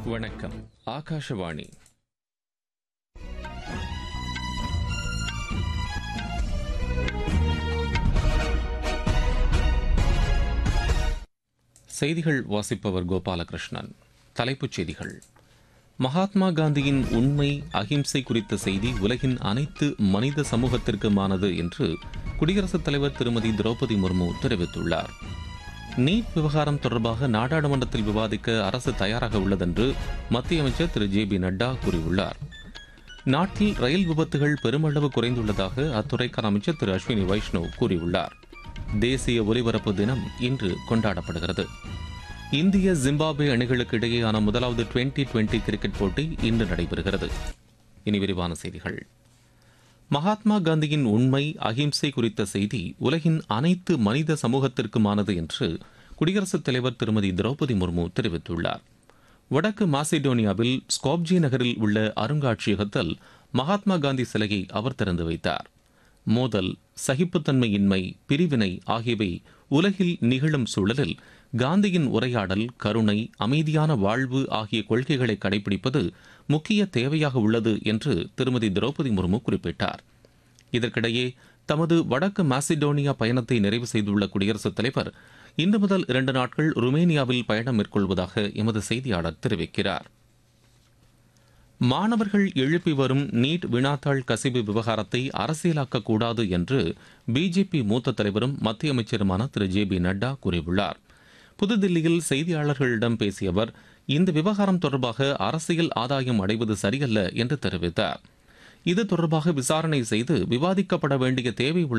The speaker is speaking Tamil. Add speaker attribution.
Speaker 1: வணக்கம் ஆகாஷவாணி செய்திகள் வாசிப்பவர் கோபாலகிருஷ்ணன் தலைப்புச் செய்திகள் மகாத்மா காந்தியின் உண்மை அகிம்சை குறித்த செய்தி உலகின் அனைத்து மனித சமூகத்திற்குமானது என்று குடியரசுத் தலைவர் திருமதி திரௌபதி முர்மு தெரிவித்துள்ளார் நீட் விவகாரம் தொடர்பாக நாடாளுமன்றத்தில் விவாதிக்க அரசு தயாராக உள்ளதென்று மத்திய அமைச்சர் திரு ஜே பி நட்டா கூறியுள்ளார் நாட்டில் ரயில் விபத்துகள் பெருமளவு குறைந்துள்ளதாக அத்துறைக்கான அமைச்சர் திரு அஸ்வினி வைஷ்ணவ் கூறியுள்ளார் தேசிய ஒலிபரப்பு தினம் இன்று கொண்டாடப்படுகிறது இந்திய ஜிம்பாப்வே அணிகளுக்கு இடையேயான முதலாவது டுவெண்டி டுவெண்டி கிரிக்கெட் போட்டி இன்று நடைபெறுகிறது இனி விரிவான செய்திகள் மகாத்மா காந்தியின் உண்மை அகிம்சை குறித்த செய்தி உலகின் அனைத்து மனித சமூகத்திற்குமானது என்று குடியரசுத் தலைவர் திருமதி திரௌபதி முர்மு தெரிவித்துள்ளார் வடக்கு மாசிடோனியாவில் ஸ்காப்ஜி நகரில் உள்ள அருங்காட்சியகத்தில் மகாத்மா காந்தி சிலையை அவர் திறந்து வைத்தார் மோதல் சகிப்புத்தன்மையின்மை பிரிவினை ஆகியவை உலகில் நிகழும் சூழலில் காந்தியின் உரையாடல் கருணை அமைதியான வாழ்வு ஆகிய கொள்கைகளை கடைபிடிப்பது முக்கிய தேவையாக உள்ளது என்று திருமதி திரௌபதி முர்மு குறிப்பிட்டார் இதற்கிடையே தமது வடக்கு மாசிடோனியா பயணத்தை நிறைவு செய்துள்ள குடியரசுத் தலைவர் இன்று முதல் இரண்டு நாட்கள் ருமேனியாவில் பயணம் மேற்கொள்வதாக எமது செய்தியாளர் தெரிவிக்கிறார் மாணவர்கள் எழுப்பி வரும் நீட் வினாத்தாள் கசிவு விவகாரத்தை அரசியலாக்கக்கூடாது என்று பிஜேபி மூத்த தலைவரும் மத்திய அமைச்சருமான திரு ஜே பி நட்டா கூறியுள்ளார் புதுதில்லியில் செய்தியாளர்களிடம் பேசிய அவர் இந்த விவகாரம் தொடர்பாக அரசியல் ஆதாயம் அடைவது சரியல்ல என்று தெரிவித்தார் இது தொடர்பாக விசாரணை செய்து விவாதிக்கப்பட வேண்டிய தேவை